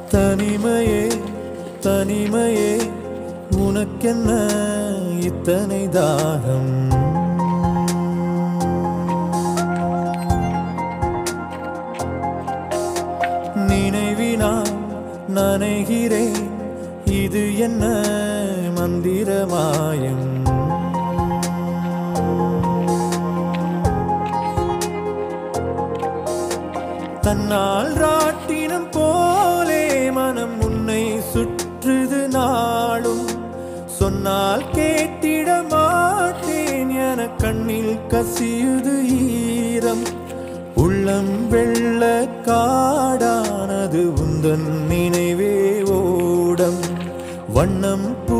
தனிமையே தனிமையே உனக்கென்ன இத்தனை தாகம் நினைவினால் நனைகிறேன் இது என்ன மந்திரமாயம் தன்னால் ராட்டினம் போலே மனம் உன்னை சுற்றுது நாளும் சொன்னால் கேட்டிட மாட்டேன் என கண்ணில் கசியுது ஈரம் உள்ளம் வெள்ள காடானது உந்தன் நினைவே ஓடம் வண்ணம் பூ